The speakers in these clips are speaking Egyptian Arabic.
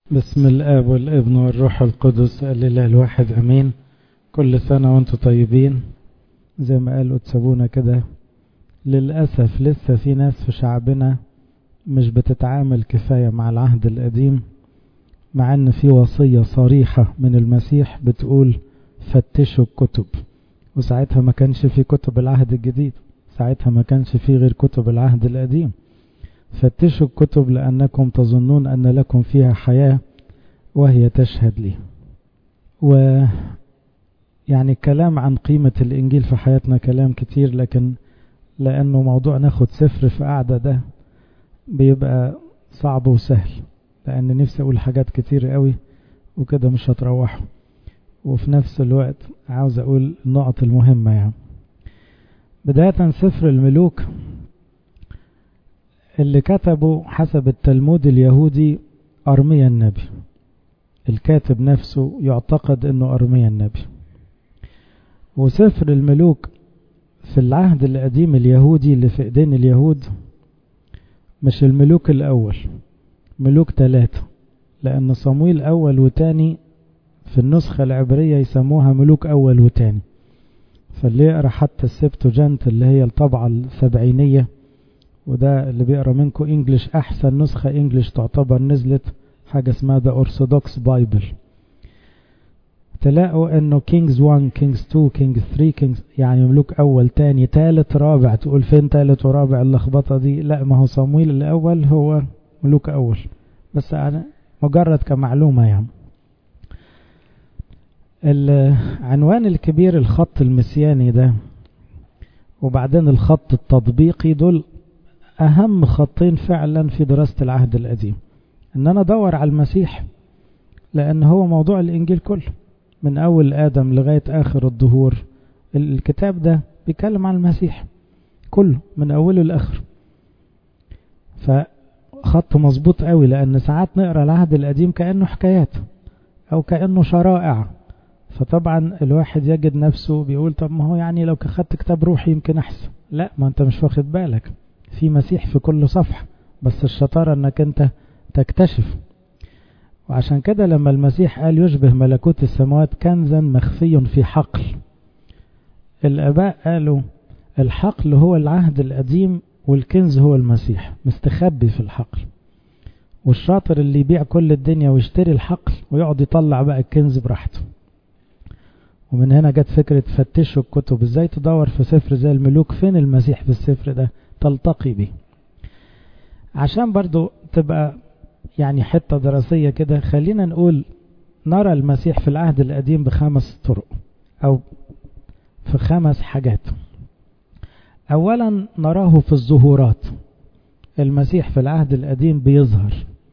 بسم الآب والابن والروح القدس الإله الواحد أمين كل سنة وانتم طيبين زي ما قالوا تسابونا كده للأسف لسه في ناس في شعبنا مش بتتعامل كفاية مع العهد القديم مع ان في وصية صريحة من المسيح بتقول فتشوا الكتب وساعتها ما كانش في كتب العهد الجديد ساعتها ما كانش في غير كتب العهد القديم فتشوا الكتب لأنكم تظنون أن لكم فيها حياة وهي تشهد لي و يعني الكلام عن قيمة الإنجيل في حياتنا كلام كتير لكن لأنه موضوع ناخد سفر في قعدة ده بيبقى صعب وسهل لأن نفسي أقول حاجات كتير قوي وكده مش هتروحوا وفي نفس الوقت عاوز أقول النقط المهمة يعني بداية سفر الملوك اللي كتبه حسب التلمود اليهودي أرميا النبي الكاتب نفسه يعتقد أنه أرميا النبي وسفر الملوك في العهد القديم اليهودي اللي في ايدين اليهود مش الملوك الأول ملوك ثلاثة لأن صمويل أول وتاني في النسخة العبرية يسموها ملوك أول وتاني فاللي يقرأ حتى السبتوجنت اللي هي الطبعة السبعينية وده اللي بيقرا منكم انجلش احسن نسخه انجلش تعتبر نزلت حاجه اسمها ذا اورثودوكس بايبل تلاقوا انه كينجز 1 كينجز 2 كينجز 3 كينجز يعني ملوك اول تاني تالت رابع تقول فين تالت ورابع اللخبطه دي لا ما هو صمويل الاول هو ملوك اول بس أنا مجرد كمعلومه يعني العنوان الكبير الخط المسياني ده وبعدين الخط التطبيقي دول أهم خطين فعلا في دراسة العهد القديم إن أنا أدور على المسيح لأن هو موضوع الإنجيل كله من أول آدم لغاية آخر الظهور الكتاب ده بيتكلم عن المسيح كله من أوله لآخره فخط مظبوط قوي لأن ساعات نقرأ العهد القديم كأنه حكايات أو كأنه شرائع فطبعا الواحد يجد نفسه بيقول طب ما هو يعني لو خدت كتاب روحي يمكن أحسن لا ما أنت مش واخد بالك في مسيح في كل صفحة بس الشطارة انك انت تكتشف وعشان كده لما المسيح قال يشبه ملكوت السماوات كنزا مخفي في حقل الاباء قالوا الحقل هو العهد القديم والكنز هو المسيح مستخبي في الحقل والشاطر اللي يبيع كل الدنيا ويشتري الحقل ويقعد يطلع بقى الكنز براحته ومن هنا جت فكرة فتشوا الكتب ازاي تدور في سفر زي الملوك فين المسيح في السفر ده تلتقي به عشان برضو تبقى يعني حتة دراسية كده خلينا نقول نرى المسيح في العهد القديم بخمس طرق أو في خمس حاجات أولا نراه في الظهورات المسيح في العهد القديم بيظهر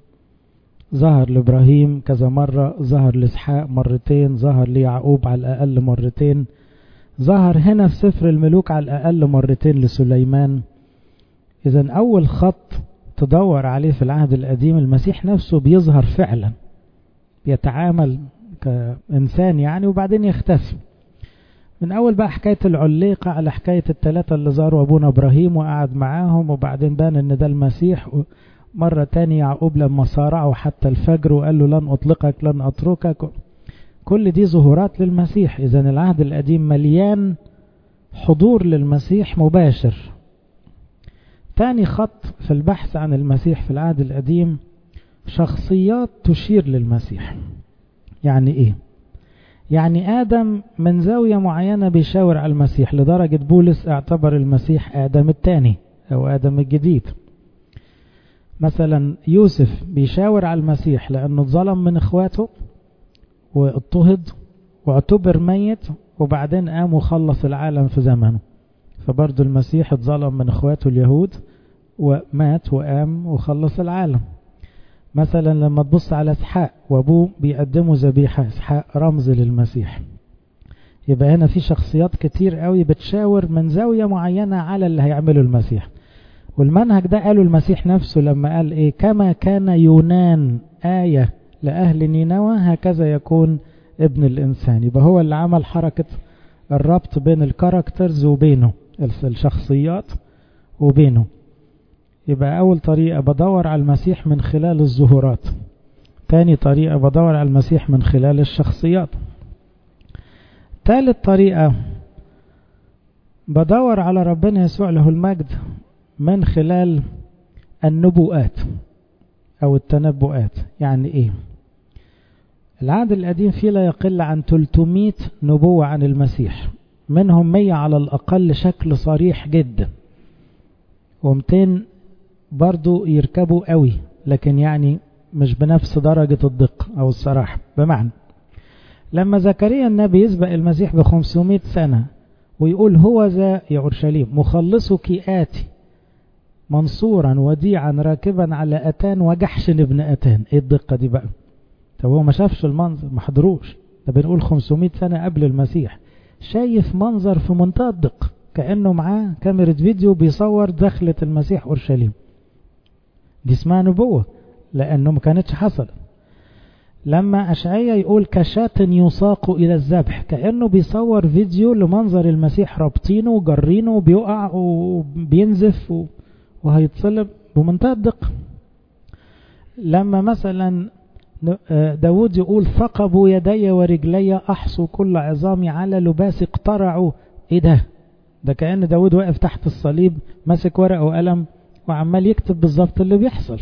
ظهر لإبراهيم كذا مرة ظهر لإسحاق مرتين ظهر ليعقوب على الأقل مرتين ظهر هنا في سفر الملوك على الأقل مرتين لسليمان إذا أول خط تدور عليه في العهد القديم المسيح نفسه بيظهر فعلا يتعامل كإنسان يعني وبعدين يختفي من أول بقى حكاية العليقة على حكاية الثلاثة اللي زاروا أبونا إبراهيم وقعد معاهم وبعدين بان إن ده المسيح مرة تاني يعقوب لما صارعوا حتى الفجر وقال له لن أطلقك لن أتركك كل دي ظهورات للمسيح إذا العهد القديم مليان حضور للمسيح مباشر تاني خط في البحث عن المسيح في العهد القديم شخصيات تشير للمسيح يعني ايه يعني آدم من زاوية معينة بيشاور على المسيح لدرجة بولس اعتبر المسيح آدم الثاني أو آدم الجديد مثلا يوسف بيشاور على المسيح لأنه ظلم من إخواته واضطهد واعتبر ميت وبعدين قام وخلص العالم في زمنه فبرضه المسيح اتظلم من اخواته اليهود ومات وقام وخلص العالم مثلا لما تبص على اسحاق وابوه بيقدموا ذبيحه اسحاق رمز للمسيح يبقى هنا في شخصيات كتير قوي بتشاور من زاويه معينه على اللي هيعمله المسيح والمنهج ده قاله المسيح نفسه لما قال ايه كما كان يونان ايه لاهل نينوى هكذا يكون ابن الانسان يبقى هو اللي عمل حركه الربط بين الكاركترز وبينه الشخصيات وبينه يبقى أول طريقة بدور على المسيح من خلال الظهورات تاني طريقة بدور على المسيح من خلال الشخصيات تالت طريقة بدور على ربنا يسوع له المجد من خلال النبوءات أو التنبؤات يعني إيه العهد القديم فيه لا يقل عن 300 نبوة عن المسيح منهم 100 على الأقل شكل صريح جدا و200 برضو يركبوا قوي لكن يعني مش بنفس درجة الدقة أو الصراحة بمعنى لما زكريا النبي يسبق المسيح ب 500 سنة ويقول هو ذا يا أورشليم مخلصك آتي منصورا وديعا راكبا على أتان وجحشن ابن أتان ايه الدقة دي بقى طب هو ما شافش المنظر ما حضروش ده بنقول 500 سنة قبل المسيح شايف منظر في منتهى الدقة كأنه معاه كاميرا فيديو بيصور دخلة المسيح أورشليم دي اسمها نبوة لأنه ما كانتش حصلت لما أشعية يقول كشاة يساق إلى الذبح كأنه بيصور فيديو لمنظر المسيح رابطينه وجرينه وبيقع وبينزف وهيتصلب بمنتهى الدقة لما مثلا داود يقول ثقبوا يدي ورجلي أحصوا كل عظامي على لباس اقترعوا ايه ده ده كأن داود واقف تحت الصليب ماسك ورقة وقلم وعمال يكتب بالظبط اللي بيحصل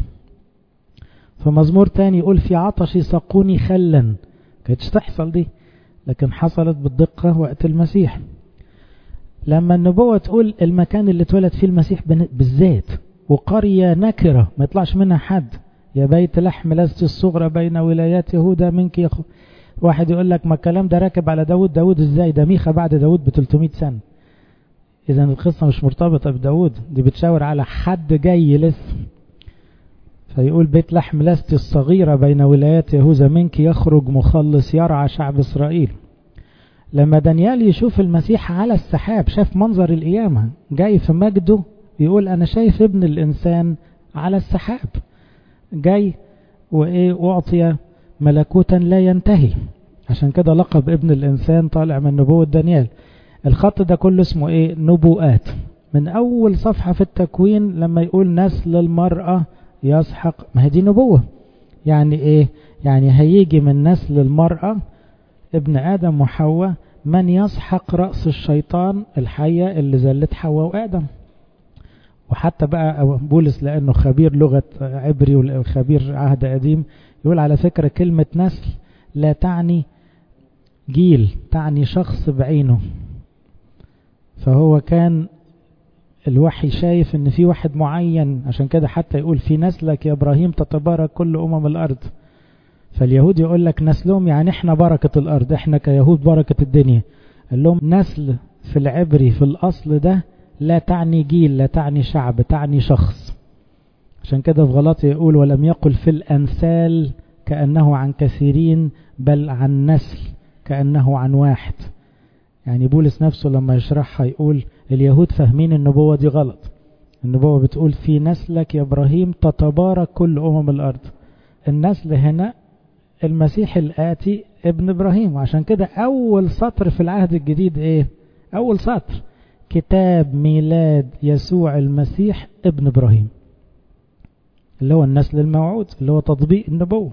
فمزمور تاني يقول في عطشي سقوني خلا كانتش تحصل دي لكن حصلت بالدقة وقت المسيح لما النبوة تقول المكان اللي اتولد فيه المسيح بالذات وقرية نكرة ما يطلعش منها حد يا بيت لحم لست الصغرى بين ولايات يهودا منك يا خو واحد يقول لك ما الكلام ده راكب على داود داود ازاي ده ميخا بعد داود ب 300 سنة اذا القصة مش مرتبطة بداود دي بتشاور على حد جاي لسه فيقول بيت لحم لست الصغيرة بين ولايات يهوذا منك يخرج مخلص يرعى شعب إسرائيل لما دانيال يشوف المسيح على السحاب شاف منظر القيامة جاي في مجده يقول أنا شايف ابن الإنسان على السحاب جاي وإيه أعطي ملكوتا لا ينتهي عشان كده لقب ابن الإنسان طالع من نبوة دانيال الخط ده كله اسمه إيه نبوءات من أول صفحة في التكوين لما يقول نسل المرأة يسحق ما هي دي نبوة يعني ايه يعني هيجي من نسل المرأة ابن آدم وحواء من يسحق رأس الشيطان الحية اللي زلت حواء وآدم وحتى بقى بولس لأنه خبير لغة عبري وخبير عهد قديم يقول على فكرة كلمة نسل لا تعني جيل تعني شخص بعينه فهو كان الوحي شايف ان في واحد معين عشان كده حتى يقول في نسلك يا ابراهيم تتبارك كل امم الارض فاليهود يقول لك نسلهم يعني احنا بركة الارض احنا كيهود بركة الدنيا قال لهم نسل في العبري في الاصل ده لا تعني جيل لا تعني شعب تعني شخص عشان كده في غلطي يقول ولم يقل في الامثال كأنه عن كثيرين بل عن نسل كأنه عن واحد يعني بولس نفسه لما يشرحها يقول اليهود فاهمين النبوة دي غلط النبوة بتقول في نسلك يا إبراهيم تتبارك كل أمم الأرض النسل هنا المسيح الآتي ابن إبراهيم وعشان كده أول سطر في العهد الجديد إيه أول سطر كتاب ميلاد يسوع المسيح ابن إبراهيم اللي هو النسل الموعود اللي هو تطبيق النبوة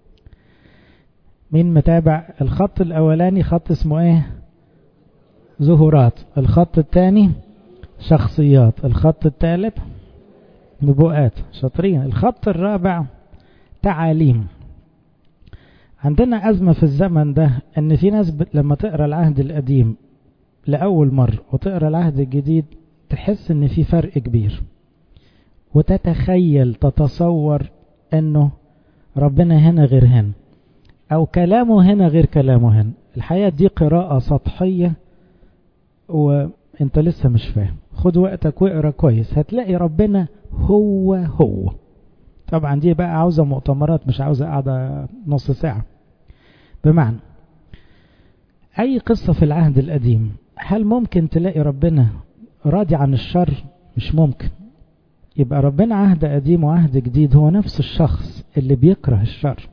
مين متابع الخط الأولاني خط اسمه إيه ظهورات الخط الثاني شخصيات الخط الثالث نبوءات شاطرين الخط الرابع تعاليم عندنا أزمة في الزمن ده أن في ناس ب... لما تقرأ العهد القديم لأول مرة وتقرأ العهد الجديد تحس أن في فرق كبير وتتخيل تتصور أنه ربنا هنا غير هنا أو كلامه هنا غير كلامه هنا الحقيقة دي قراءة سطحية وانت لسه مش فاهم خد وقتك واقرا كويس هتلاقي ربنا هو هو طبعا دي بقى عاوزة مؤتمرات مش عاوزة قاعدة نص ساعة بمعنى أي قصة في العهد القديم هل ممكن تلاقي ربنا راضي عن الشر مش ممكن يبقى ربنا عهد قديم وعهد جديد هو نفس الشخص اللي بيكره الشر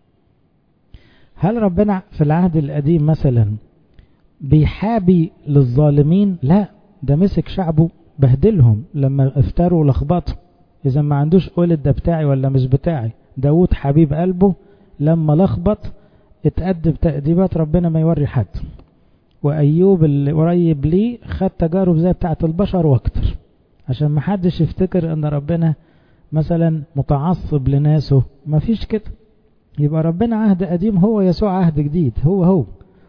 هل ربنا في العهد القديم مثلا بيحابي للظالمين لا ده مسك شعبه بهدلهم لما افتروا ولخبطوا اذا ما عندوش قولت ده بتاعي ولا مش بتاعي داود حبيب قلبه لما لخبط اتأدب تأديبات ربنا ما يوري حد وأيوب اللي قريب ليه خد تجارب زي بتاعة البشر واكتر عشان ما حدش يفتكر ان ربنا مثلا متعصب لناسه ما فيش كده يبقى ربنا عهد قديم هو يسوع عهد جديد هو هو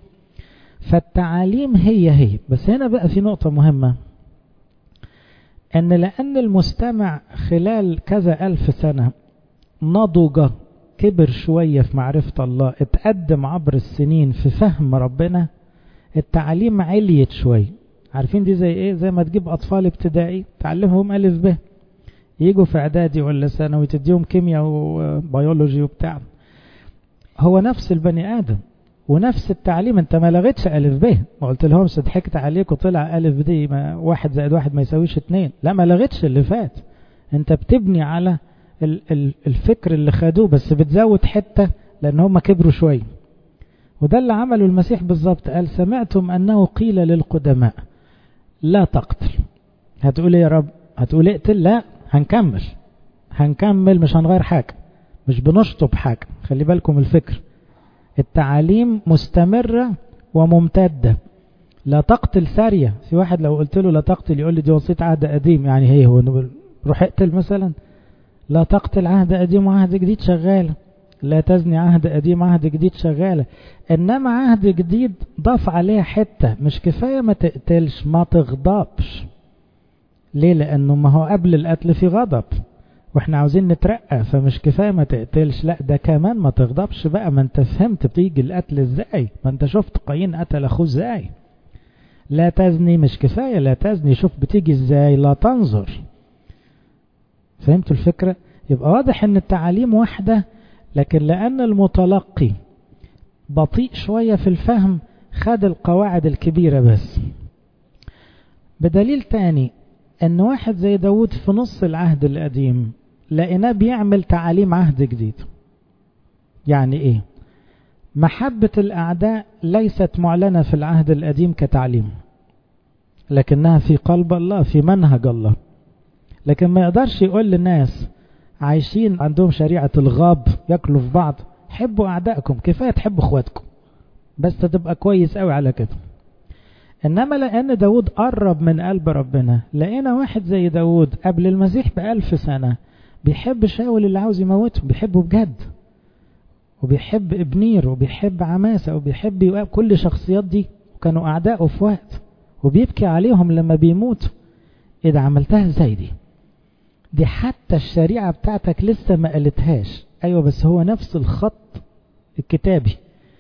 فالتعاليم هي هي بس هنا بقى في نقطة مهمة ان لان المستمع خلال كذا الف سنة نضج كبر شوية في معرفة الله اتقدم عبر السنين في فهم ربنا التعليم عليت شوية عارفين دي زي ايه زي ما تجيب اطفال ابتدائي تعلمهم الف ب يجوا في اعدادي ولا ثانوي تديهم كيمياء وبيولوجي وبتاع هو نفس البني ادم ونفس التعليم انت ما لغيتش الف ب ما قلت لهمش ضحكت عليك وطلع الف دي ما واحد زائد واحد ما يساويش اتنين لا ما لغيتش اللي فات انت بتبني على الفكر اللي خدوه بس بتزود حتة لان هم كبروا شوية وده اللي عمله المسيح بالظبط قال سمعتم انه قيل للقدماء لا تقتل هتقول يا رب هتقول اقتل لا هنكمل هنكمل مش هنغير حاجة مش بنشطب حاجة خلي بالكم الفكر التعاليم مستمرة وممتدة لا تقتل سارية في واحد لو قلت له لا تقتل يقول لي دي وصية عهد قديم يعني هي هو روح اقتل مثلا لا تقتل عهد قديم وعهد جديد شغالة لا تزني عهد قديم عهد جديد شغالة انما عهد جديد ضاف عليها حتة مش كفاية ما تقتلش ما تغضبش ليه لانه ما هو قبل القتل في غضب واحنا عاوزين نترقى فمش كفاية ما تقتلش لا ده كمان ما تغضبش بقى ما انت فهمت بتيجي القتل ازاي ما انت شفت قايين قتل اخوه ازاي لا تزني مش كفاية لا تزني شوف بتيجي ازاي لا تنظر فهمتوا الفكرة يبقى واضح ان التعاليم واحدة لكن لان المتلقي بطيء شوية في الفهم خد القواعد الكبيرة بس بدليل تاني ان واحد زي داود في نص العهد القديم لقيناه بيعمل تعاليم عهد جديد يعني ايه محبة الاعداء ليست معلنة في العهد القديم كتعليم لكنها في قلب الله في منهج الله لكن ما يقدرش يقول للناس عايشين عندهم شريعة الغاب ياكلوا في بعض حبوا اعدائكم كفاية تحبوا اخواتكم بس تبقى كويس قوي على كده انما لان داود قرب من قلب ربنا لقينا واحد زي داود قبل المسيح بألف سنة بيحب شاول اللي عاوز يموته بيحبه بجد وبيحب ابنير وبيحب عماسة وبيحب كل الشخصيات دي وكانوا اعدائه في وقت وبيبكي عليهم لما بيموتوا ايه ده عملتها ازاي دي دي حتى الشريعة بتاعتك لسه ما قالتهاش ايوه بس هو نفس الخط الكتابي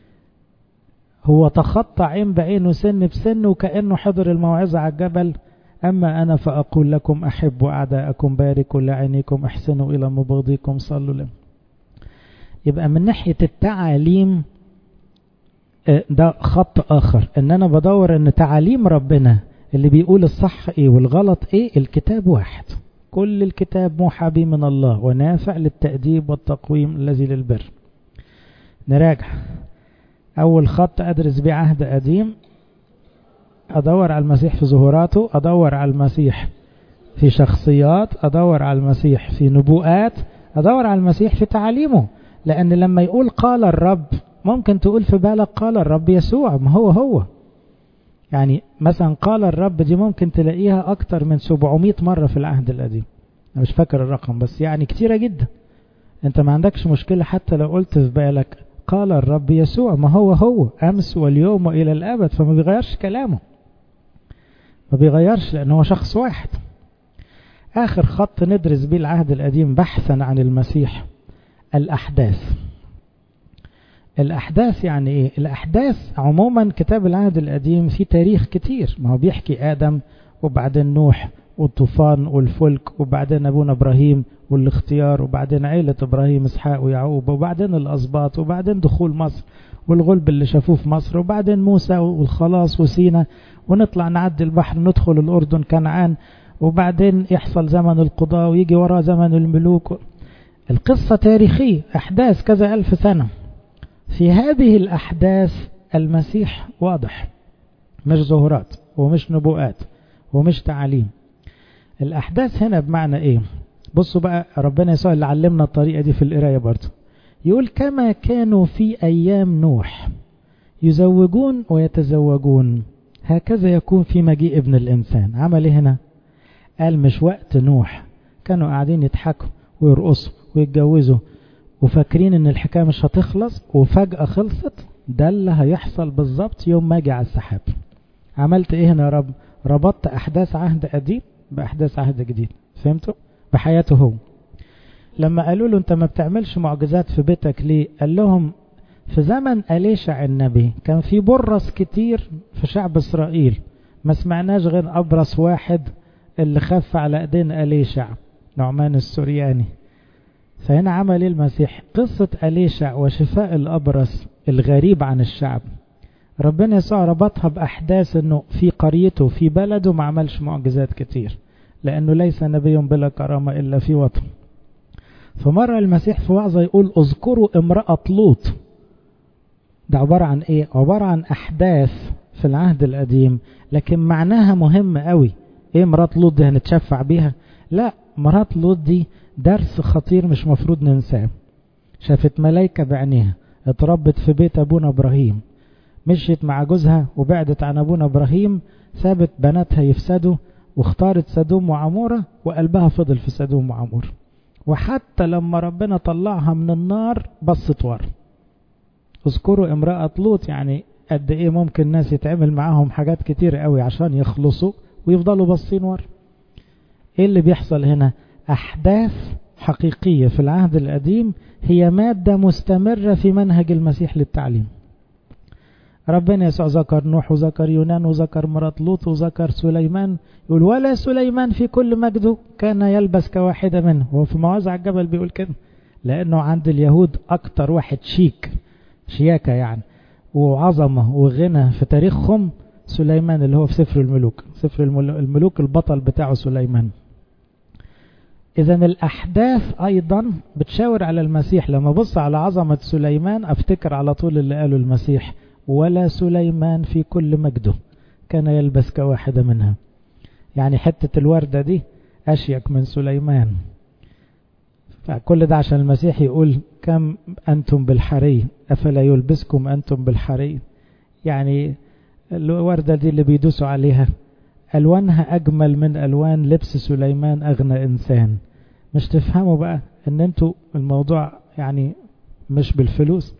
هو تخطى عين بعين وسن بسن وكأنه حضر الموعظة على الجبل أما أنا فأقول لكم أحبوا أعداءكم باركوا لعينيكم احسنوا إلى مبغضيكم صلوا لهم يبقى من ناحية التعاليم ده خط آخر إن أنا بدور إن تعاليم ربنا اللي بيقول الصح إيه والغلط إيه الكتاب واحد كل الكتاب موحى به من الله ونافع للتأديب والتقويم الذي للبر نراجع أول خط أدرس بيه عهد قديم أدور على المسيح في ظهوراته أدور على المسيح في شخصيات أدور على المسيح في نبوءات أدور على المسيح في تعاليمه لأن لما يقول قال الرب ممكن تقول في بالك قال الرب يسوع ما هو هو يعني مثلا قال الرب دي ممكن تلاقيها أكتر من 700 مرة في العهد القديم أنا مش فاكر الرقم بس يعني كتيرة جدا أنت ما عندكش مشكلة حتى لو قلت في بالك قال الرب يسوع ما هو هو أمس واليوم وإلى الأبد فما بيغيرش كلامه ما بيغيرش لأنه هو شخص واحد آخر خط ندرس بيه العهد القديم بحثا عن المسيح الأحداث الأحداث يعني إيه الأحداث عموما كتاب العهد القديم فيه تاريخ كتير ما هو بيحكي آدم وبعدين نوح والطوفان والفلك وبعدين أبونا إبراهيم والاختيار وبعدين عيلة إبراهيم إسحاق ويعقوب وبعدين الأسباط وبعدين دخول مصر والغلب اللي شافوه في مصر وبعدين موسى والخلاص وسينا ونطلع نعدي البحر ندخل الأردن كنعان وبعدين يحصل زمن القضاء ويجي وراه زمن الملوك القصة تاريخية أحداث كذا ألف سنة في هذه الأحداث المسيح واضح مش ظهورات ومش نبوءات ومش تعاليم الأحداث هنا بمعنى إيه بصوا بقى ربنا يسوع اللي علمنا الطريقة دي في القراية برضه يقول كما كانوا في أيام نوح يزوجون ويتزوجون هكذا يكون في مجيء ابن الإنسان عمل إيه هنا قال مش وقت نوح كانوا قاعدين يضحكوا ويرقصوا ويتجوزوا وفاكرين ان الحكاية مش هتخلص وفجأة خلصت ده اللي هيحصل بالظبط يوم ما اجي على السحاب عملت ايه هنا يا رب ربطت احداث عهد قديم باحداث عهد جديد فهمتوا بحياته هو لما قالوا له انت ما بتعملش معجزات في بيتك ليه قال لهم في زمن أليشع النبي كان في برص كتير في شعب إسرائيل ما سمعناش غير أبرص واحد اللي خف على ايدين أليشع نعمان السورياني فهنا عمل ايه المسيح قصة أليشع وشفاء الأبرص الغريب عن الشعب ربنا يسوع ربطها بأحداث انه في قريته في بلده ما عملش معجزات كتير لأنه ليس نبي بلا كرامة إلا في وطن فمرة المسيح في وعظة يقول اذكروا امرأة لوط ده عبارة عن ايه عبارة عن أحداث في العهد القديم لكن معناها مهم قوي ايه مرات لوط دي هنتشفع بيها لا مرات لوط دي درس خطير مش مفروض ننساه شافت ملايكة بعينيها اتربت في بيت ابونا ابراهيم مشيت مع جوزها وبعدت عن ابونا ابراهيم سابت بناتها يفسدوا واختارت سدوم وعمورة وقلبها فضل في سدوم وعمورة وحتى لما ربنا طلعها من النار بصت ورا اذكروا امرأة لوط يعني قد ايه ممكن الناس يتعمل معاهم حاجات كتير قوي عشان يخلصوا ويفضلوا باصين ورا ايه اللي بيحصل هنا احداث حقيقية في العهد القديم هي مادة مستمرة في منهج المسيح للتعليم ربنا يسوع ذكر نوح وذكر يونان وذكر مرات لوط وذكر سليمان يقول ولا سليمان في كل مجده كان يلبس كواحدة منه وهو في مواضع الجبل بيقول كده لأنه عند اليهود أكتر واحد شيك شياكة يعني وعظمة وغنى في تاريخهم سليمان اللي هو في سفر الملوك سفر الملوك البطل بتاعه سليمان إذا الأحداث أيضا بتشاور على المسيح لما بص على عظمة سليمان أفتكر على طول اللي قاله المسيح ولا سليمان في كل مجده كان يلبس كواحدة منها يعني حتة الوردة دي أشيك من سليمان فكل ده عشان المسيح يقول كم أنتم بالحري أفلا يلبسكم أنتم بالحري يعني الوردة دي اللي بيدوسوا عليها ألوانها أجمل من ألوان لبس سليمان أغنى إنسان مش تفهموا بقى أن أنتوا الموضوع يعني مش بالفلوس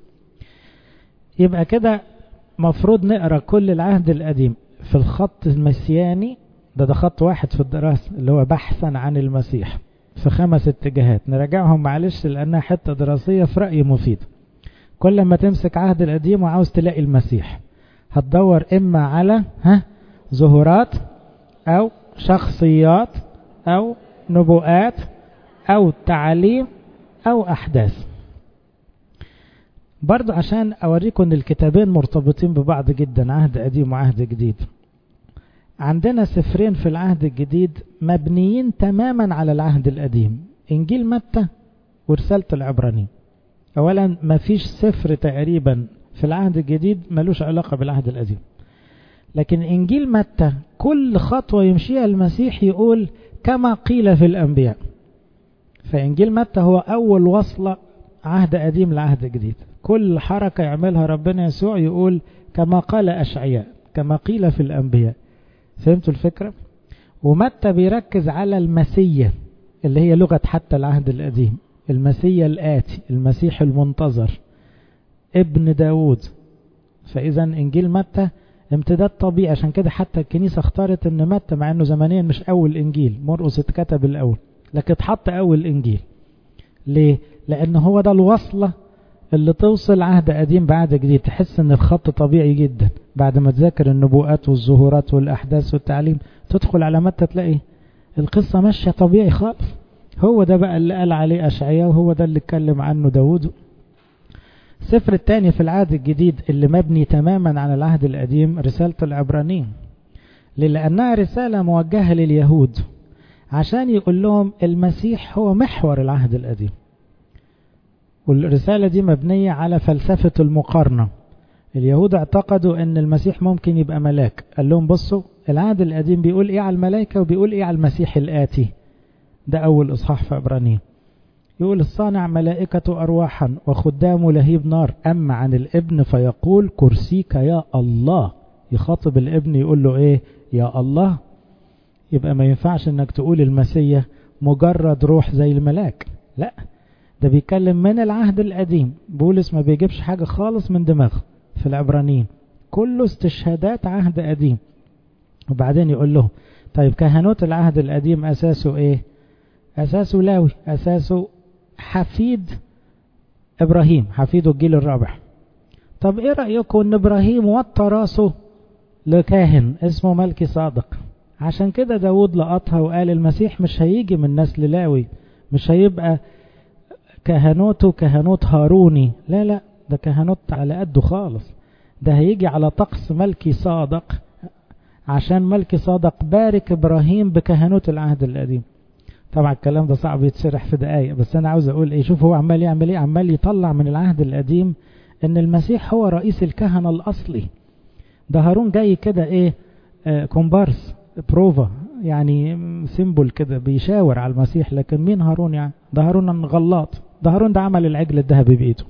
يبقى كده مفروض نقرأ كل العهد القديم في الخط المسياني ده ده خط واحد في الدراسة اللي هو بحثا عن المسيح في خمس اتجاهات نراجعهم معلش لأنها حتة دراسية في رأيي مفيد كل ما تمسك عهد القديم وعاوز تلاقي المسيح هتدور إما على ها ظهورات أو شخصيات أو نبوءات أو تعاليم أو أحداث برضو عشان أوريكم أن الكتابين مرتبطين ببعض جدا عهد قديم وعهد جديد عندنا سفرين في العهد الجديد مبنيين تماما على العهد القديم إنجيل متى ورسالة العبراني أولا ما فيش سفر تقريبا في العهد الجديد ملوش علاقة بالعهد القديم لكن إنجيل متى كل خطوة يمشيها المسيح يقول كما قيل في الأنبياء فإنجيل متى هو أول وصلة عهد قديم لعهد جديد كل حركة يعملها ربنا يسوع يقول كما قال أشعياء كما قيل في الأنبياء فهمتوا الفكرة ومتى بيركز على المسية اللي هي لغة حتى العهد القديم المسية الآتي المسيح المنتظر ابن داود فإذا إنجيل متى امتداد طبيعي عشان كده حتى الكنيسة اختارت ان متى مع انه زمنيا مش اول انجيل مرقس اتكتب الاول لكن اتحط اول انجيل ليه لان هو ده الوصلة اللي توصل عهد قديم بعهد جديد تحس ان الخط طبيعي جدا بعد ما تذاكر النبوءات والظهورات والاحداث والتعليم تدخل على متى تلاقي القصة ماشية طبيعي خالص هو ده بقى اللي قال عليه أشعياء وهو ده اللي اتكلم عنه داود السفر الثاني في العهد الجديد اللي مبني تماما على العهد القديم رسالة العبرانيين لأنها رسالة موجهة لليهود عشان يقول لهم المسيح هو محور العهد القديم والرسالة دي مبنية على فلسفة المقارنة اليهود اعتقدوا ان المسيح ممكن يبقى ملاك قال لهم بصوا العهد القديم بيقول ايه على الملائكة وبيقول ايه على المسيح الآتي ده أول إصحاح في عبرانيين يقول الصانع ملائكة أرواحا وخدام لهيب نار أما عن الابن فيقول كرسيك يا الله يخاطب الابن يقول له إيه يا الله يبقى ما ينفعش انك تقول المسيح مجرد روح زي الملاك لا ده بيتكلم من العهد القديم بولس ما بيجيبش حاجة خالص من دماغه في العبرانيين كله استشهادات عهد قديم وبعدين يقول لهم طيب كهنوت العهد القديم أساسه إيه أساسه لاوي أساسه حفيد إبراهيم حفيده الجيل الرابع طب إيه رأيكم إن إبراهيم وطى راسه لكاهن اسمه ملكي صادق عشان كده داود لقطها وقال المسيح مش هيجي من نسل لاوي مش هيبقى كهنوته كهنوت هاروني لا لا ده كهنوت على قده خالص ده هيجي على طقس ملكي صادق عشان ملكي صادق بارك ابراهيم بكهنوت العهد القديم طبعا الكلام ده صعب يتشرح في دقايق بس انا عاوز اقول ايه شوف هو عمال يعمل ايه عمال يطلع من العهد القديم ان المسيح هو رئيس الكهنه الاصلي ده هارون جاي كده ايه آه كومبارس بروفا يعني سيمبل كده بيشاور على المسيح لكن مين هارون يعني ده هارون غلاط ده هارون ده عمل العجل الذهبي بايده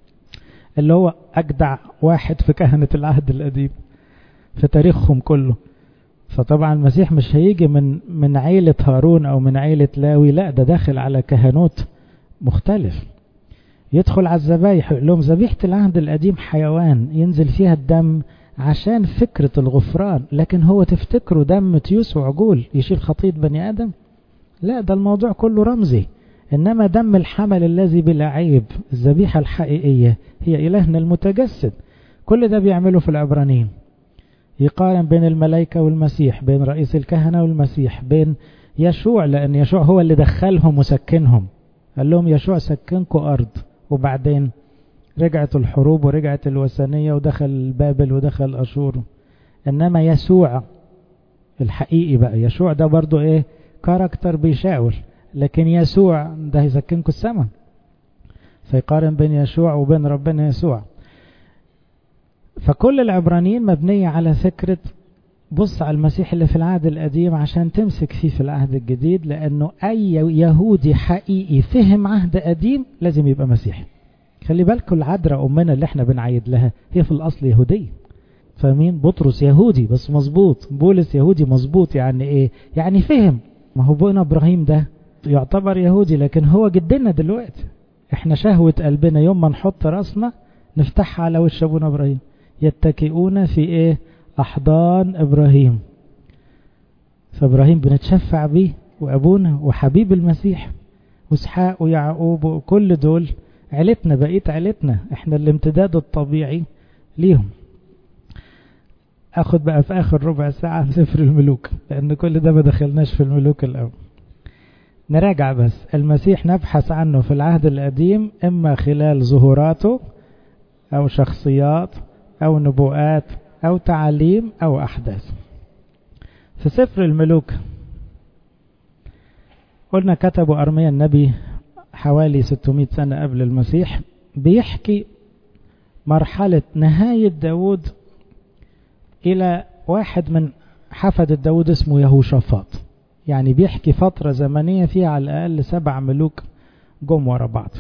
اللي هو اجدع واحد في كهنة العهد القديم في تاريخهم كله فطبعا المسيح مش هيجي من من عيلة هارون او من عيلة لاوي لا ده داخل على كهنوت مختلف يدخل على الذبايح يقول لهم ذبيحة العهد القديم حيوان ينزل فيها الدم عشان فكرة الغفران لكن هو تفتكروا دم تيوس وعجول يشيل خطية بني آدم لا ده الموضوع كله رمزي إنما دم الحمل الذي بلا عيب الذبيحة الحقيقية هي إلهنا المتجسد كل ده بيعمله في العبرانيين يقارن بين الملائكة والمسيح بين رئيس الكهنة والمسيح بين يشوع لأن يشوع هو اللي دخلهم وسكنهم قال لهم يشوع سكنكم أرض وبعدين رجعت الحروب ورجعت الوثنية ودخل بابل ودخل أشور إنما يسوع الحقيقي بقى يشوع ده برضو إيه كاركتر بيشاور لكن يسوع ده هيسكنكم السماء فيقارن بين يشوع وبين ربنا يسوع فكل العبرانيين مبنية على فكرة بص على المسيح اللي في العهد القديم عشان تمسك فيه في العهد الجديد لأنه أي يهودي حقيقي فهم عهد قديم لازم يبقى مسيحي خلي بالكم العذراء أمنا اللي احنا بنعيد لها هي في الأصل يهودية فاهمين بطرس يهودي بس مظبوط بولس يهودي مظبوط يعني ايه يعني فهم ما هو ابونا ابراهيم ده يعتبر يهودي لكن هو جدنا دلوقتي احنا شهوة قلبنا يوم ما نحط راسنا نفتحها على وش ابونا ابراهيم يتكئون في ايه احضان ابراهيم فابراهيم بنتشفع بيه وابونا وحبيب المسيح واسحاق ويعقوب وكل دول عيلتنا بقيت عيلتنا احنا الامتداد الطبيعي ليهم اخد بقى في اخر ربع ساعة سفر الملوك لان كل ده ما دخلناش في الملوك الاول نراجع بس المسيح نبحث عنه في العهد القديم اما خلال ظهوراته او شخصيات او نبوءات او تعاليم او احداث في سفر الملوك قلنا كتبوا ارميا النبي حوالي 600 سنة قبل المسيح بيحكي مرحلة نهاية داود إلى واحد من حفدة داود اسمه يهوشافاط يعني بيحكي فترة زمنية فيها على الأقل سبع ملوك جم ورا بعض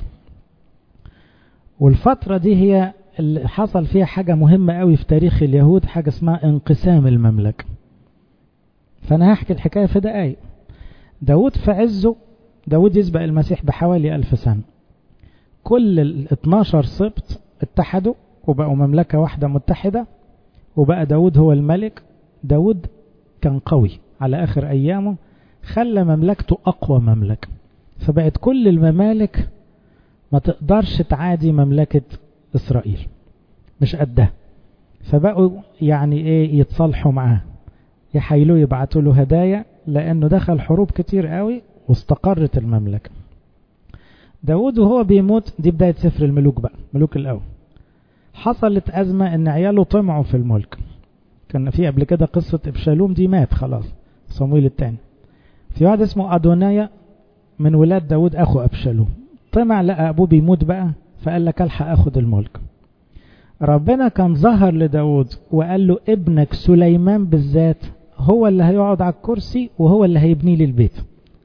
والفترة دي هي اللي حصل فيها حاجة مهمة قوي في تاريخ اليهود حاجة اسمها انقسام المملكة فأنا هحكي الحكاية في دقايق داود في عزه داود يسبق المسيح بحوالي ألف سنة كل ال 12 سبط اتحدوا وبقوا مملكة واحدة متحدة وبقى داود هو الملك داود كان قوي على آخر أيامه خلى مملكته أقوى مملكة فبقت كل الممالك ما تقدرش تعادي مملكة إسرائيل مش قدها فبقوا يعني إيه يتصالحوا معاه يحايلوا يبعتوا له هدايا لأنه دخل حروب كتير قوي واستقرت المملكة داود وهو بيموت دي بداية سفر الملوك بقى ملوك الأول حصلت أزمة إن عياله طمعوا في الملك كان في قبل كده قصة إبشالوم دي مات خلاص صمويل الثاني في واحد اسمه أدونايا من ولاد داود أخو أبشالوم طمع لقى أبوه بيموت بقى فقال لك ألحق أخد الملك ربنا كان ظهر لداود وقال له ابنك سليمان بالذات هو اللي هيقعد على الكرسي وهو اللي هيبني لي البيت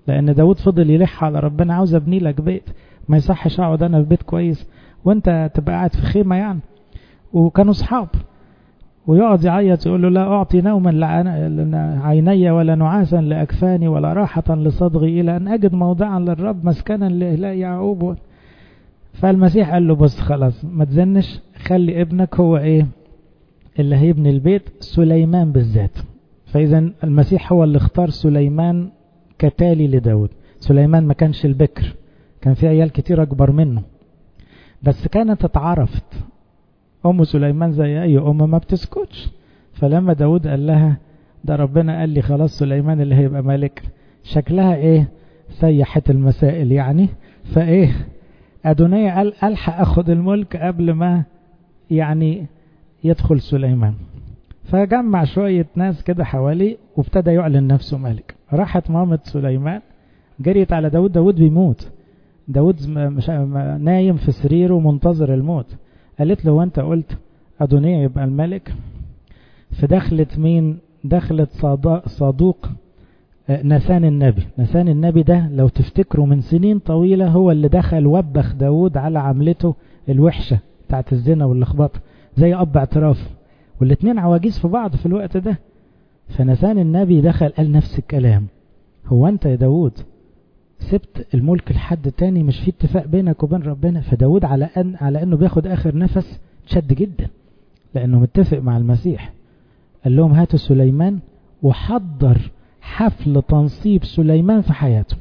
لأن داود فضل يلح على ربنا عاوز أبني لك بيت ما يصحش أقعد أنا في بيت كويس وأنت تبقى قاعد في خيمة يعني وكانوا أصحاب ويقعد يعيط يقول له لا أعطي نوما لعيني ولا نعاسا لأكفاني ولا راحة لصدغي إلى أن أجد موضعا للرب مسكنا لإله يعقوب فالمسيح قال له بص خلاص ما تزنش خلي ابنك هو إيه اللي هيبني البيت سليمان بالذات فإذا المسيح هو اللي اختار سليمان كتالي لداود سليمان ما كانش البكر كان في عيال كتير أكبر منه بس كانت اتعرفت أم سليمان زي أي أم ما بتسكتش فلما داود قال لها ده ربنا قال لي خلاص سليمان اللي هيبقى ملك شكلها ايه سيحة المسائل يعني فايه أدونية قال ألحق أخد الملك قبل ما يعني يدخل سليمان فجمع شوية ناس كده حواليه وابتدى يعلن نفسه ملك راحت مامة سليمان جريت على داود داود بيموت داود مش نايم في سريره منتظر الموت قالت له وانت قلت أدونية يبقى الملك فدخلت مين دخلت صادوق نسان النبي نسان النبي ده لو تفتكروا من سنين طويلة هو اللي دخل وبخ داود على عملته الوحشة بتاعت الزنا واللخبطة زي أب اعتراف والاتنين عواجيز في بعض في الوقت ده فنسان النبي دخل قال نفس الكلام هو انت يا داود سبت الملك لحد تاني مش في اتفاق بينك وبين ربنا فداود على أن على انه بياخد اخر نفس شد جدا لانه متفق مع المسيح قال لهم هاتوا سليمان وحضر حفل تنصيب سليمان في حياته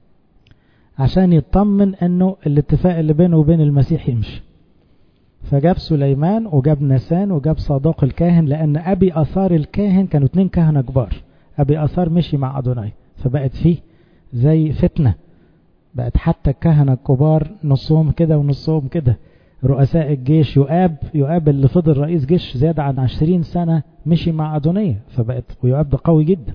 عشان يطمن انه الاتفاق اللي بينه وبين المسيح يمشي فجاب سليمان وجاب نسان وجاب صادق الكاهن لان ابي اثار الكاهن كانوا اتنين كهنه كبار ابي اثار مشي مع ادوناي فبقت فيه زي فتنه بقت حتى الكهنه الكبار نصهم كده ونصهم كده رؤساء الجيش يؤاب يؤاب اللي فضل رئيس جيش زيادة عن عشرين سنة مشي مع أدونية فبقت ويؤاب ده قوي جدا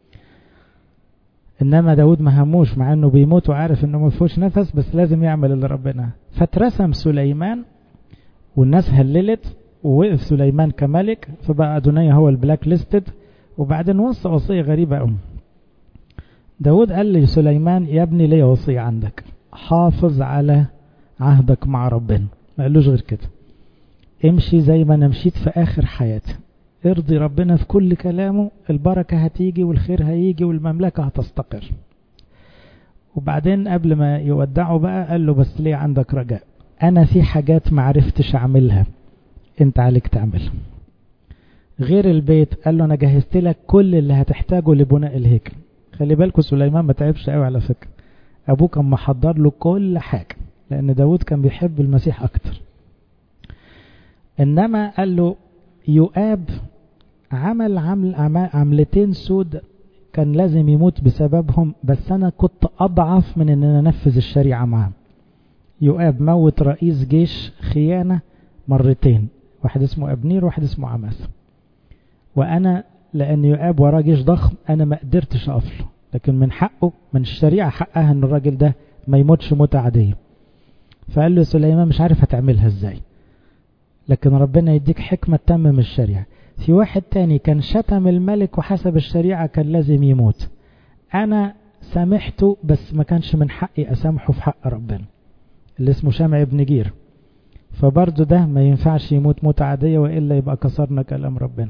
إنما داود ما هموش مع إنه بيموت وعارف إنه ما فيهوش نفس بس لازم يعمل اللي ربنا فاترسم سليمان والناس هللت ووقف سليمان كملك فبقى أدونية هو البلاك ليستد وبعدين وصى وصية غريبة أم داود قال لسليمان يا ابني ليا وصية عندك حافظ على عهدك مع ربنا ما قالوش غير كده امشي زي ما انا مشيت في اخر حياتي ارضي ربنا في كل كلامه البركة هتيجي والخير هيجي والمملكة هتستقر وبعدين قبل ما يودعه بقى قال له بس ليه عندك رجاء انا في حاجات معرفتش اعملها انت عليك تعملها غير البيت قال له انا جهزت لك كل اللي هتحتاجه لبناء الهيكل خلي بالكم سليمان ما تعبش قوي على فكرة ابوه كان محضر له كل حاجة لأن داود كان بيحب المسيح أكتر إنما قال له يؤاب عمل عمل عملتين سود كان لازم يموت بسببهم بس أنا كنت أضعف من أن أنا أنفذ الشريعة معاه يؤاب موت رئيس جيش خيانة مرتين واحد اسمه أبنير وواحد اسمه عماس وأنا لأن يؤاب وراه جيش ضخم أنا ما قدرتش أقفله لكن من حقه من الشريعة حقها أن الراجل ده ما يموتش موتة عادية فقال له سليمان مش عارف هتعملها ازاي لكن ربنا يديك حكمة تمم الشريعة في واحد تاني كان شتم الملك وحسب الشريعة كان لازم يموت انا سامحته بس ما كانش من حقي اسامحه في حق ربنا اللي اسمه شمع ابن جير فبرضه ده ما ينفعش يموت موت عادية وإلا يبقى كسرنا كلام ربنا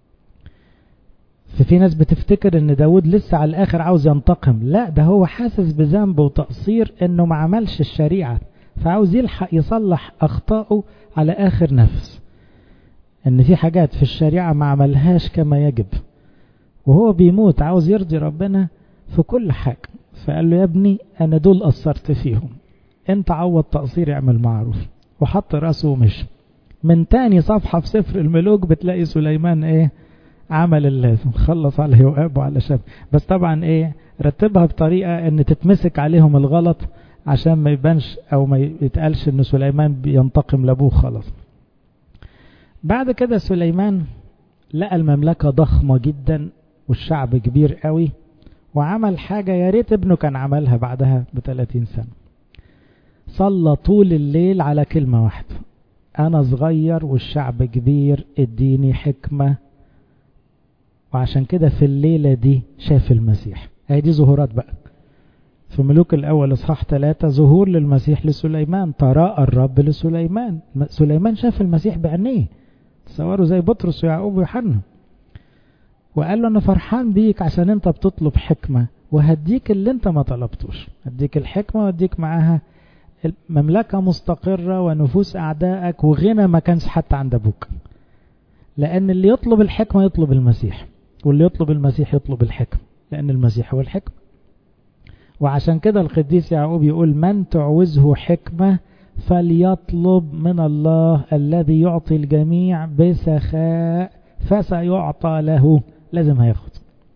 ففي ناس بتفتكر ان داود لسه على الاخر عاوز ينتقم لا ده هو حاسس بذنب وتقصير انه ما عملش الشريعة فعاوز يلحق يصلح اخطائه على اخر نفس ان في حاجات في الشريعة ما عملهاش كما يجب وهو بيموت عاوز يرضي ربنا في كل حاجة فقال له يا ابني انا دول قصرت فيهم انت عوض تقصير اعمل معروف وحط راسه ومشي من تاني صفحة في سفر الملوك بتلاقي سليمان ايه عمل اللازم خلص على يؤاب وعلى شاب بس طبعا ايه رتبها بطريقة ان تتمسك عليهم الغلط عشان ما يبانش او ما يتقالش ان سليمان بينتقم لابوه خلاص بعد كده سليمان لقى المملكة ضخمة جدا والشعب كبير قوي وعمل حاجة يا ريت ابنه كان عملها بعدها ب 30 سنة صلى طول الليل على كلمة واحدة أنا صغير والشعب كبير اديني حكمة وعشان كده في الليلة دي شاف المسيح هي دي ظهورات بقى في ملوك الأول إصحاح ثلاثة ظهور للمسيح لسليمان تراءى الرب لسليمان سليمان شاف المسيح بعينيه تصوروا زي بطرس ويعقوب ويوحنا وقال له أنا فرحان بيك عشان أنت بتطلب حكمة وهديك اللي أنت ما طلبتوش هديك الحكمة وهديك معاها مملكة مستقرة ونفوس أعدائك وغنى ما كانش حتى عند أبوك لأن اللي يطلب الحكمة يطلب المسيح واللي يطلب المسيح يطلب الحكمة لأن المسيح هو الحكمة وعشان كده القديس يعقوب يقول من تعوزه حكمة فليطلب من الله الذي يعطي الجميع بسخاء فسيعطى له لازم هياخد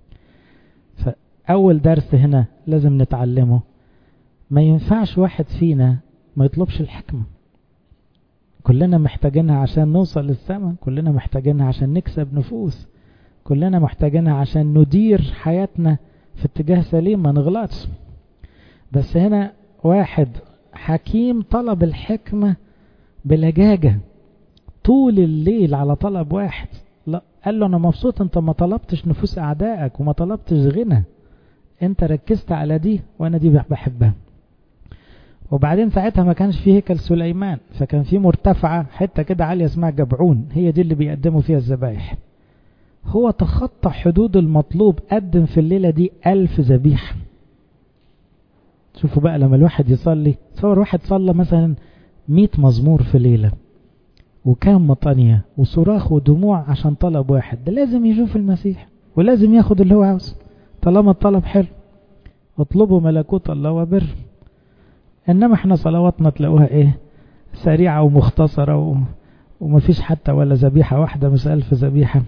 فأول درس هنا لازم نتعلمه ما ينفعش واحد فينا ما يطلبش الحكمة كلنا محتاجينها عشان نوصل للسماء كلنا محتاجينها عشان نكسب نفوس كلنا محتاجينها عشان ندير حياتنا في اتجاه سليم ما نغلطش بس هنا واحد حكيم طلب الحكمة بلجاجة طول الليل على طلب واحد لا قال له انا مبسوط انت ما طلبتش نفوس اعدائك وما طلبتش غنى انت ركزت على دي وانا دي بحبها وبعدين ساعتها ما كانش فيه هيكل سليمان فكان في مرتفعة حتة كده عالية اسمها جبعون هي دي اللي بيقدموا فيها الذبايح هو تخطى حدود المطلوب قدم في الليلة دي ألف ذبيحة شوفوا بقى لما الواحد يصلي تصور واحد صلى مثلا مئة مزمور في ليلة وكام مطانية وصراخ ودموع عشان طلب واحد ده لازم يشوف المسيح ولازم ياخد اللي هو عاوزه طالما الطلب حلو اطلبوا ملكوت الله وبر انما احنا صلواتنا تلاقوها ايه سريعة ومختصرة و... ومفيش حتى ولا ذبيحة واحدة مش ألف ذبيحة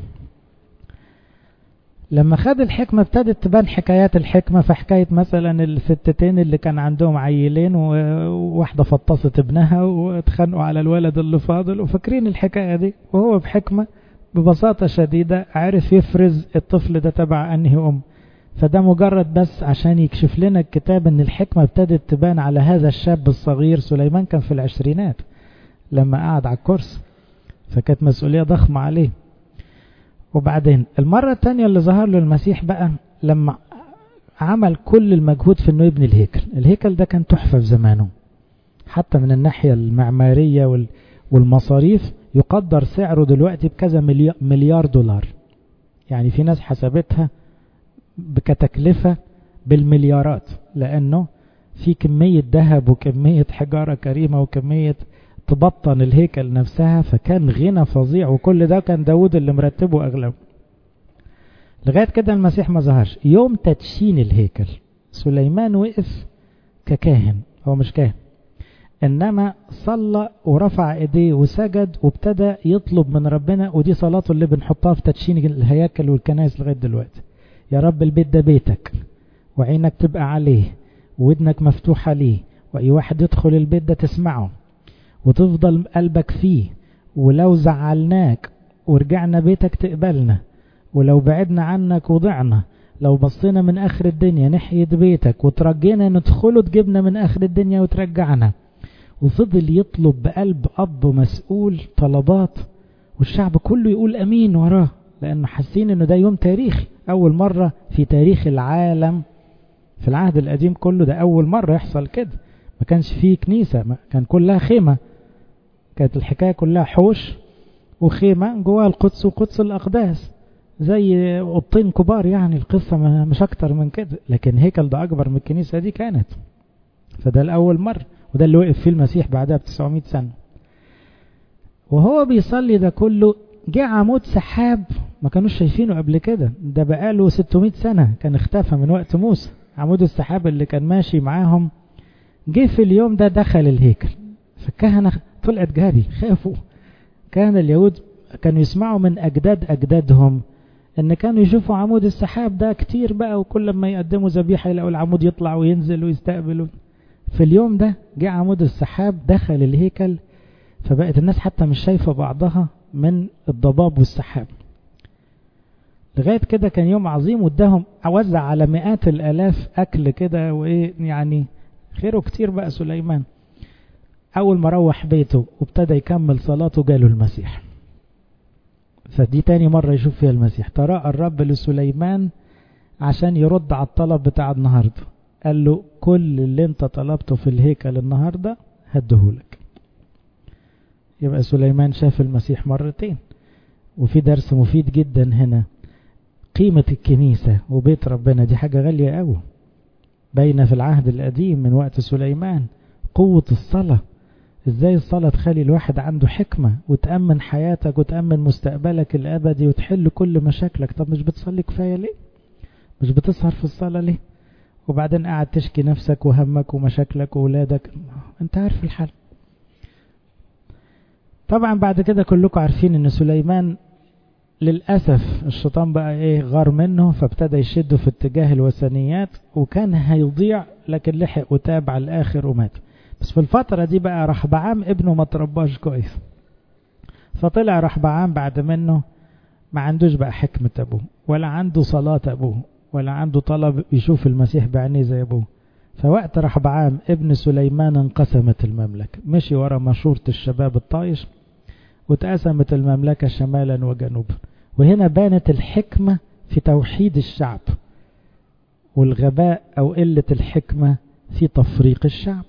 لما خد الحكمة ابتدت تبان حكايات الحكمة في حكاية مثلا الستتين اللي كان عندهم عيلين وواحدة فطست ابنها واتخانقوا على الولد اللي فاضل وفاكرين الحكاية دي وهو بحكمة ببساطة شديدة عرف يفرز الطفل ده تبع أنهي أم فده مجرد بس عشان يكشف لنا الكتاب ان الحكمة ابتدت تبان على هذا الشاب الصغير سليمان كان في العشرينات لما قعد على الكرسي فكانت مسؤولية ضخمة عليه وبعدين المرة الثانية اللي ظهر له المسيح بقى لما عمل كل المجهود في انه يبني الهيكل الهيكل ده كان تحفة في زمانه حتى من الناحية المعمارية والمصاريف يقدر سعره دلوقتي بكذا مليار دولار يعني في ناس حسبتها كتكلفة بالمليارات لأنه في كمية ذهب وكمية حجارة كريمة وكمية تبطن الهيكل نفسها فكان غنى فظيع وكل ده كان داود اللي مرتبه أغلبه لغاية كده المسيح ما ظهرش يوم تدشين الهيكل سليمان وقف ككاهن هو مش كاهن إنما صلى ورفع إيديه وسجد وابتدى يطلب من ربنا ودي صلاته اللي بنحطها في تدشين الهياكل والكنائس لغاية دلوقتي يا رب البيت ده بيتك وعينك تبقى عليه ودنك مفتوحة ليه وأي واحد يدخل البيت ده تسمعه وتفضل قلبك فيه ولو زعلناك ورجعنا بيتك تقبلنا ولو بعدنا عنك وضعنا لو بصينا من آخر الدنيا ناحية بيتك وترجينا ندخله تجيبنا من آخر الدنيا وترجعنا وفضل يطلب بقلب أب مسؤول طلبات والشعب كله يقول أمين وراه لأنه حاسين أنه ده يوم تاريخي أول مرة في تاريخ العالم في العهد القديم كله ده أول مرة يحصل كده ما كانش فيه كنيسة كان كلها خيمة كانت الحكاية كلها حوش وخيمة جواها القدس وقدس الأقداس زي أوضتين كبار يعني القصة مش أكتر من كده لكن هيكل ده أكبر من الكنيسة دي كانت فده الأول مرة وده اللي وقف فيه المسيح بعدها ب 900 سنة وهو بيصلي ده كله جه عمود سحاب ما كانوش شايفينه قبل كده ده بقاله 600 سنة كان اختفى من وقت موسى عمود السحاب اللي كان ماشي معاهم جه في اليوم ده دخل الهيكل فالكهنة طلعت جاري خافوا كان اليهود كانوا يسمعوا من أجداد أجدادهم ان كانوا يشوفوا عمود السحاب ده كتير بقى وكل ما يقدموا ذبيحة يلاقوا العمود يطلع وينزل ويستقبل في اليوم ده جه عمود السحاب دخل الهيكل فبقت الناس حتى مش شايفة بعضها من الضباب والسحاب لغاية كده كان يوم عظيم واداهم وزع على مئات الآلاف أكل كده وإيه يعني خيره كتير بقى سليمان أول ما روح بيته وابتدى يكمل صلاته جاله المسيح فدي تاني مرة يشوف فيها المسيح تراءى الرب لسليمان عشان يرد على الطلب بتاع النهاردة قال له كل اللي انت طلبته في الهيكل النهاردة هديهولك يبقى سليمان شاف المسيح مرتين وفي درس مفيد جدا هنا قيمة الكنيسة وبيت ربنا دي حاجة غالية قوي باينة في العهد القديم من وقت سليمان قوة الصلاة ازاي الصلاة تخلي الواحد عنده حكمة وتأمن حياتك وتأمن مستقبلك الأبدي وتحل كل مشاكلك طب مش بتصلي كفاية ليه مش بتسهر في الصلاة ليه وبعدين قاعد تشكي نفسك وهمك ومشاكلك وولادك انت عارف الحل طبعا بعد كده كلكم عارفين ان سليمان للأسف الشيطان بقى ايه غار منه فابتدى يشده في اتجاه الوثنيات وكان هيضيع لكن لحق وتاب على الآخر ومات بس في الفترة دي بقى رحبعام ابنه ما ترباش كويس فطلع رحبعام بعد منه ما عندوش بقى حكمة أبوه ولا عنده صلاة أبوه ولا عنده طلب يشوف المسيح بعينيه زي أبوه فوقت رحبعام ابن سليمان انقسمت المملكة مشي ورا مشورة الشباب الطايش واتقسمت المملكة شمالا وجنوبا وهنا بانت الحكمة في توحيد الشعب والغباء أو قلة الحكمة في تفريق الشعب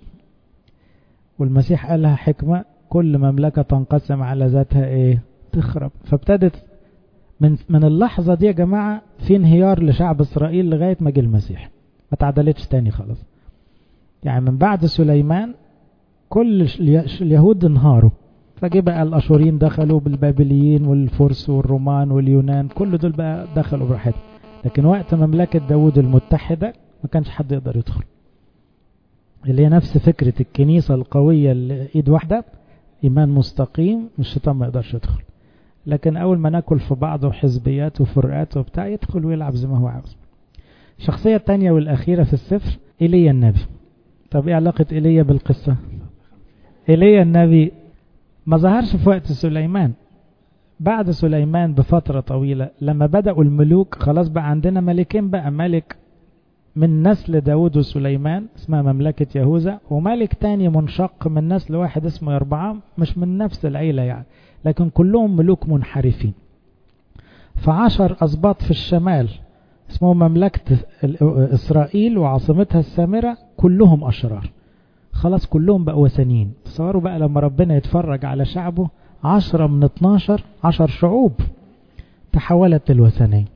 والمسيح قال لها حكمة كل مملكة تنقسم على ذاتها ايه تخرب فابتدت من من اللحظة دي يا جماعة في انهيار لشعب اسرائيل لغاية ما جه المسيح ما تعدلتش تاني خلاص يعني من بعد سليمان كل اليهود انهاروا فجه بقى الاشوريين دخلوا بالبابليين والفرس والرومان واليونان كل دول بقى دخلوا براحتهم لكن وقت مملكة داود المتحدة ما كانش حد يقدر يدخل اللي هي نفس فكرة الكنيسة القوية اللي ايد واحدة ايمان مستقيم الشيطان ما يقدرش يدخل لكن اول ما ناكل في بعض وحزبيات وفرقات وبتاع يدخل ويلعب زي ما هو عاوز الشخصية الثانية والأخيرة في السفر إيليا النبي طب ايه علاقة إيليا بالقصة إيليا النبي ما ظهرش في وقت سليمان بعد سليمان بفترة طويلة لما بدأوا الملوك خلاص بقى عندنا ملكين بقى ملك من نسل داود وسليمان اسمها مملكة يهوذا وملك تاني منشق من نسل واحد اسمه يربعام مش من نفس العيلة يعني لكن كلهم ملوك منحرفين فعشر أسباط في الشمال اسمهم مملكة إسرائيل وعاصمتها السامرة كلهم أشرار خلاص كلهم بقوا وثنيين تصوروا بقى لما ربنا يتفرج على شعبه عشرة من اتناشر عشر شعوب تحولت للوثنية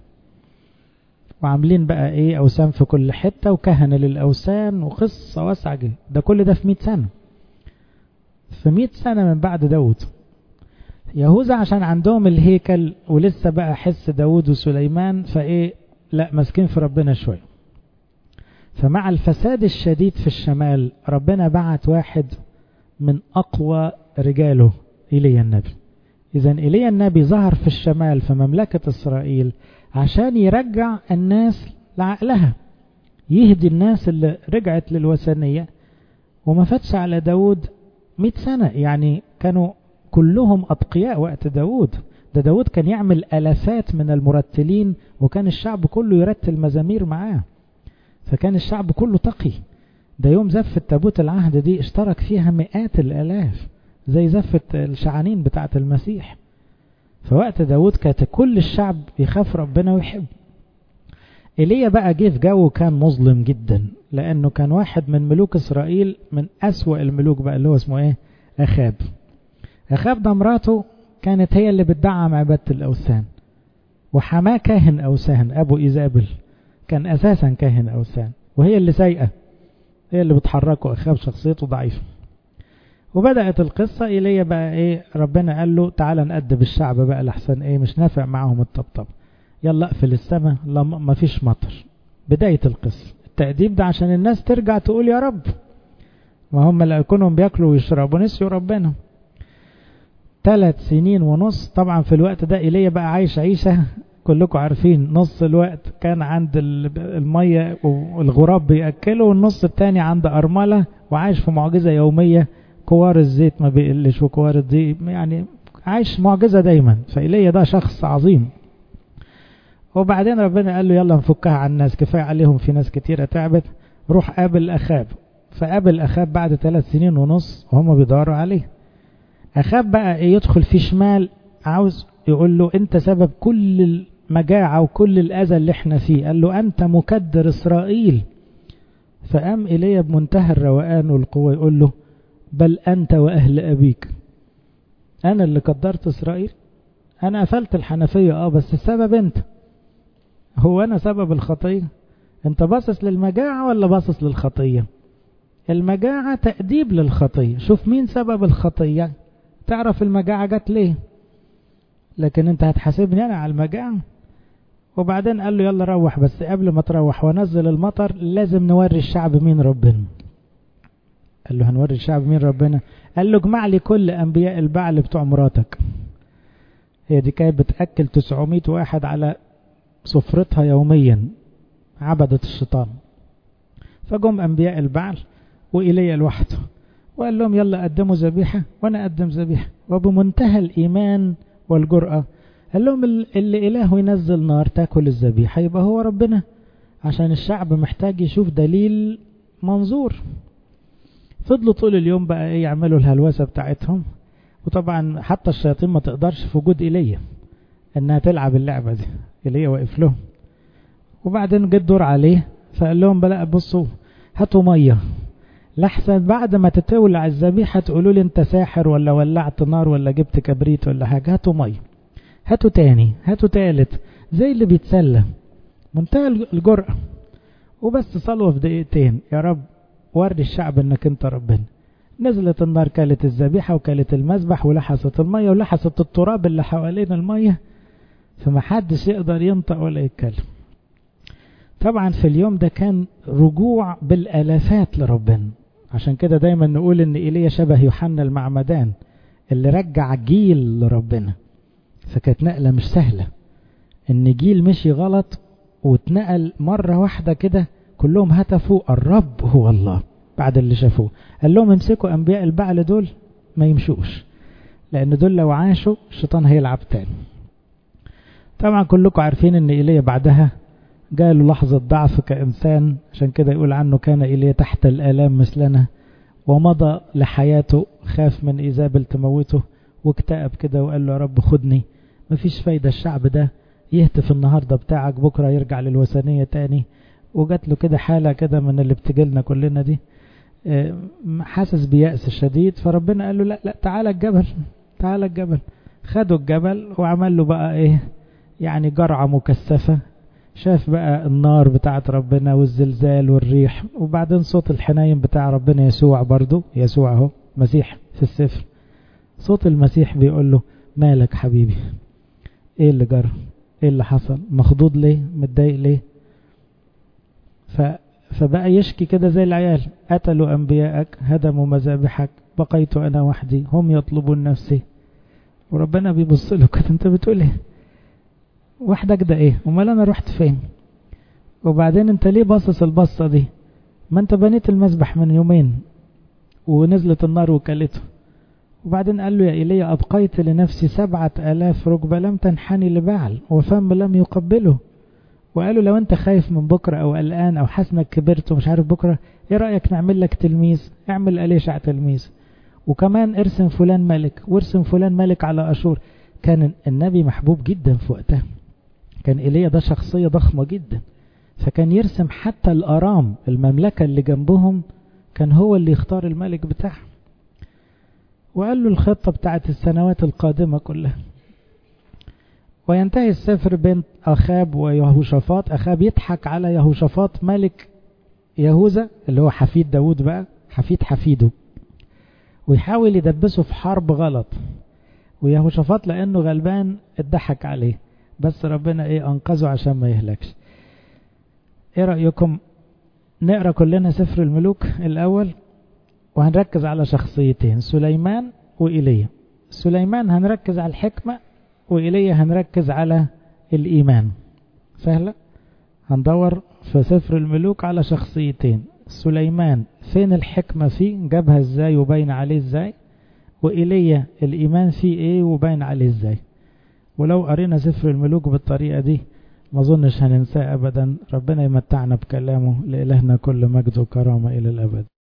وعاملين بقى ايه اوثان في كل حتة وكهنة للاوثان وقصة واسعة جدا ده كل ده في مئة سنة في مئة سنة من بعد داود يهوذا عشان عندهم الهيكل ولسه بقى حس داود وسليمان فايه لا ماسكين في ربنا شوية فمع الفساد الشديد في الشمال ربنا بعت واحد من أقوى رجاله إيليا النبي إذا إيليا النبي ظهر في الشمال في مملكة إسرائيل عشان يرجع الناس لعقلها يهدي الناس اللي رجعت للوثنية وما فاتش على داود مئة سنة يعني كانوا كلهم أتقياء وقت داود ده داود كان يعمل ألافات من المرتلين وكان الشعب كله يرتل مزامير معاه فكان الشعب كله تقي ده يوم زفة تابوت العهد دي اشترك فيها مئات الآلاف زي زفة الشعانين بتاعة المسيح فوقت داود كانت كل الشعب يخاف ربنا ويحب إيليا بقى جه في جو كان مظلم جدا لأنه كان واحد من ملوك إسرائيل من أسوأ الملوك بقى اللي هو اسمه إيه أخاب أخاب ده مراته كانت هي اللي بتدعم عبادة الأوثان وحماه كاهن أوثان أبو إيزابل كان أساسا كاهن أوثان وهي اللي سايقة هي اللي بتحركه أخاب شخصيته ضعيفة وبدأت القصة إلي بقى إيه ربنا قال له تعالى نأدب الشعب بقى لحسن إيه مش نافع معهم الطبطب يلا اقفل السماء ما فيش مطر بداية القصة التأديب ده عشان الناس ترجع تقول يا رب ما هم لا يكونوا بياكلوا ويشربوا نسيوا ربنا ثلاث سنين ونص طبعا في الوقت ده إيليا بقى عايش عيشة كلكم عارفين نص الوقت كان عند المية والغراب بيأكله والنص التاني عند أرملة وعايش في معجزة يومية كوار الزيت ما بيقلش وكوار الزيت يعني عايش معجزة دايما فإيليا ده شخص عظيم وبعدين ربنا قال له يلا نفكها عن الناس كفاية عليهم في ناس كتيرة تعبت روح قابل أخاب فقابل أخاب بعد ثلاث سنين ونص وهم بيدوروا عليه أخاب بقى يدخل في شمال عاوز يقول له أنت سبب كل المجاعة وكل الأذى اللي احنا فيه قال له أنت مكدر إسرائيل فقام إيليا بمنتهى الروقان والقوة يقول له بل أنت وأهل أبيك أنا اللي قدرت إسرائيل أنا قفلت الحنفية أه بس السبب أنت هو أنا سبب الخطية أنت باصص للمجاعة ولا باصص للخطية المجاعة تأديب للخطية شوف مين سبب الخطية تعرف المجاعة جت ليه لكن أنت هتحاسبني أنا على المجاعة وبعدين قال له يلا روح بس قبل ما تروح ونزل المطر لازم نوري الشعب مين ربنا قال له هنوري الشعب مين ربنا قال له اجمع لي كل انبياء البعل بتوع مراتك هي دي كانت بتاكل 900 واحد على سفرتها يوميا عبدت الشيطان فجم انبياء البعل وايليا لوحده وقال لهم يلا قدموا ذبيحه وانا اقدم ذبيحه وبمنتهى الايمان والجرأه قال لهم اللي إله ينزل نار تاكل الذبيحة يبقى هو ربنا عشان الشعب محتاج يشوف دليل منظور فضلوا طول اليوم بقى ايه يعملوا الهلوسة بتاعتهم وطبعا حتى الشياطين ما تقدرش في وجود ايليا انها تلعب اللعبة دي ايليا واقف لهم وبعدين جه الدور عليه فقال لهم بلا بصوا هاتوا ميه لحسن بعد ما تتولع الذبيحة تقولوا لي انت ساحر ولا ولعت نار ولا جبت كبريت ولا حاجة هاتوا ميه هاتوا تاني هاتوا تالت زي اللي بيتسلى منتهى الجرأة وبس صلوة في دقيقتين يا رب وري الشعب انك انت ربنا نزلت النار كالت الذبيحة وكالت المذبح ولحست المية ولحست التراب اللي حوالين المية فما حدش يقدر ينطق ولا يتكلم طبعا في اليوم ده كان رجوع بالالافات لربنا عشان كده دايما نقول ان ايليا شبه يوحنا المعمدان اللي رجع جيل لربنا فكانت نقلة مش سهلة ان جيل مشي غلط واتنقل مرة واحدة كده كلهم هتفوا الرب هو الله بعد اللي شافوه قال لهم امسكوا انبياء البعل دول ما يمشوش لان دول لو عاشوا الشيطان هيلعب تاني طبعا كلكم عارفين ان ايليا بعدها جاله لحظة ضعف كإنسان عشان كده يقول عنه كان إيليا تحت الآلام مثلنا ومضى لحياته خاف من إيزابل تموته واكتئب كده وقال له يا رب خدني مفيش فايدة الشعب ده يهتف النهاردة بتاعك بكرة يرجع للوثنية تاني وجات له كده حالة كده من اللي بتجيلنا كلنا دي حاسس بيأس شديد فربنا قال له لا لا تعالى الجبل تعالى الجبل خدوا الجبل وعمل له بقى ايه يعني جرعة مكثفة شاف بقى النار بتاعت ربنا والزلزال والريح وبعدين صوت الحنايم بتاع ربنا يسوع برضو يسوع اهو مسيح في السفر صوت المسيح بيقول له مالك حبيبي ايه اللي جرى ايه اللي حصل مخضوض ليه متضايق ليه ف... فبقى يشكي كده زي العيال قتلوا انبياءك هدموا مذابحك بقيت انا وحدي هم يطلبون نفسي وربنا بيبص له كده انت بتقول ايه وحدك ده ايه امال انا رحت فين وبعدين انت ليه باصص البصه دي ما انت بنيت المسبح من يومين ونزلت النار وكلته وبعدين قال له يا إيليا أبقيت لنفسي سبعة آلاف ركبة لم تنحني لبعل وفم لم يقبله وقالوا لو أنت خايف من بكرة أو قلقان أو حاسس إنك كبرت ومش عارف بكرة إيه رأيك نعمل لك تلميذ اعمل أليشع تلميذ وكمان ارسم فلان ملك وارسم فلان ملك على أشور كان النبي محبوب جدا في وقتها كان إيليا ده شخصية ضخمة جدا فكان يرسم حتى الأرام المملكة اللي جنبهم كان هو اللي يختار الملك بتاعهم وقال له الخطة بتاعت السنوات القادمة كلها وينتهي السفر بين أخاب ويهوشافاط أخاب يضحك على يهوشافاط ملك يهوذا اللي هو حفيد داود بقى حفيد حفيده ويحاول يدبسه في حرب غلط ويهوشافاط لأنه غلبان اتضحك عليه بس ربنا ايه أنقذه عشان ما يهلكش ايه رأيكم نقرأ كلنا سفر الملوك الأول وهنركز على شخصيتين سليمان وإيليا سليمان هنركز على الحكمة وإيليا هنركز على الإيمان سهلة هندور في سفر الملوك على شخصيتين سليمان فين الحكمة فيه جابها ازاي وبين عليه ازاي وإيليا الإيمان فيه ايه وبين عليه ازاي ولو قرينا سفر الملوك بالطريقة دي ما اظنش هننساه ابدا ربنا يمتعنا بكلامه لإلهنا كل مجد وكرامة الى الابد